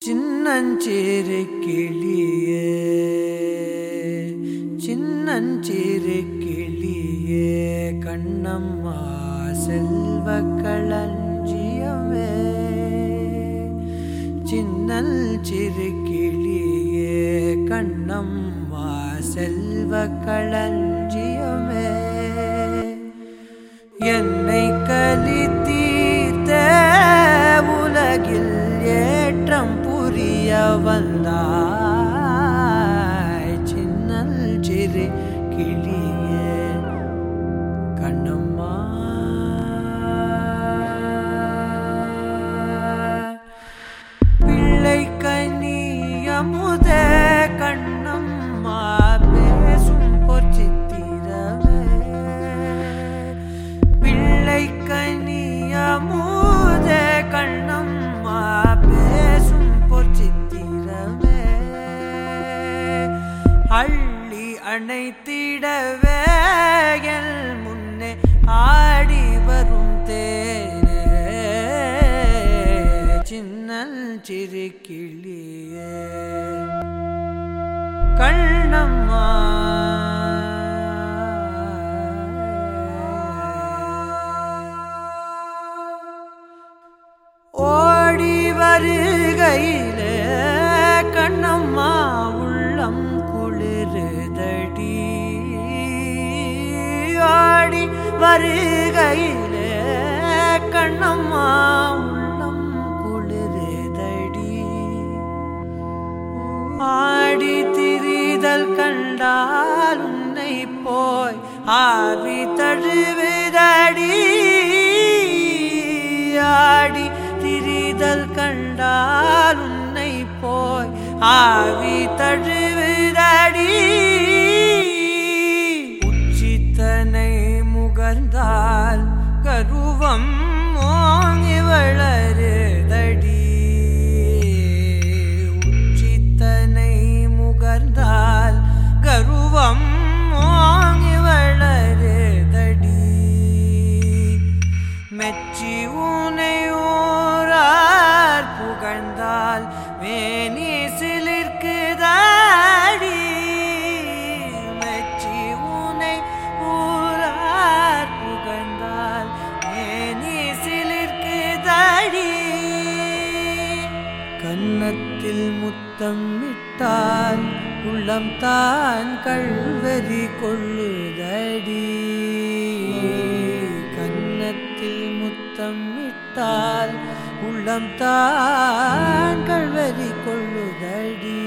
சின்னஞ்சிறு கிளியே சின்னஞ்சிறு கிளியே கண்ணம்மா செல்வ களஞ்சியமே சின்னல் சிறு கிளியே கண்ணம்மா செல்வ களஞ்சியமே என்னை கலி தீர்த்த உலகில் ஏற்றம் புரிய வந்தாய் சின்னல் சிறு கிளியே கண்ணம்மா பிள்ளை கனியமுத கண்ணம்மா பேசும் பொற்சித்திரமே பிள்ளை கனியமுத கண்ணம்மா பேசும் பொற்சித்திரமே அள்ளி அணைத்திடவே என் முன்னே ஆடி வரும் தேனே சின்னல் சிறு கிளியே கண்ணம்மா ஓடி வருகையிலே கண்ணம்மா உள்ளம் குளிருதடி ஆடி வருகையிலே கண்ணம்மா உள்ளம் குளிருதடி ஆடி திரிதல் கண்டால் உன்னை போய் ஆவி தழுவுதடி ஆடி திரிதல் கண்டால் உன்னை போய் ஆவி தழுவுதடி உச்சித்தனை முகர்ந்தால் கருவம் ஓங்கி வளருதடி உச்சித்தனை முகர்ந்தால் கருவம் ஓங்கி வளருதடி மெச்சி உனை ஊரார் புகழ்ந்தால் மேனி சிலிர்க்குதாடி மெச்சி உனை ஊரார் புகழ்ந்தால் மேனி சிலிர்க்குதாடி கன்னத்தில் முத்தம் விட்டால் உள்ளம் தான் கல்வரி கொள்ளுதடி கன்னத்தில் முத்தம் விட்டால் உள்ளம் தான் கல்வரி கொள்ளுதடி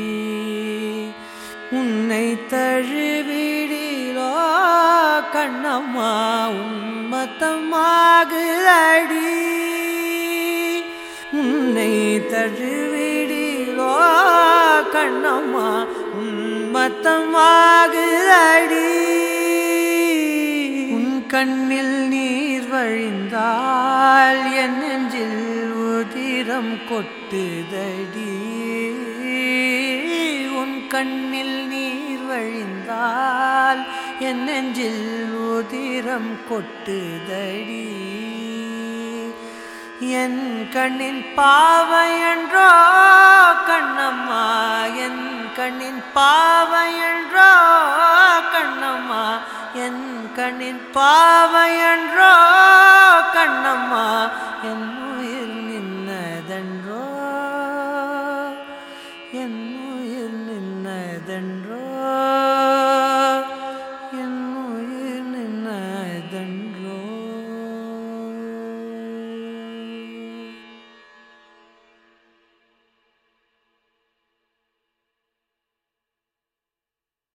உன்னை தழுவிடிலோ கண்ணம்மா உன்மத்தமாகுதடி உன்னை தழுவிடிலோ கண்ணம்மா உன்மத்தமாகுதடி உன் கண்ணில் நீர் வழிந்தால் என் நெஞ்சில் உதிரம் கொட்டுதடி உன் கண்ணில் நீர் வழிந்தால் என் நெஞ்சில் உதிரம் கொட்டுதடி என் கண்ணின் பாவையன்றோ கண்ணம்மா என் கண்ணின் பாவையன்றோ கண்ணம்மா என் கண்ணின் பாவையன்றோ கண்ணம்மா என் உயிர் நின்னதன்றோ என்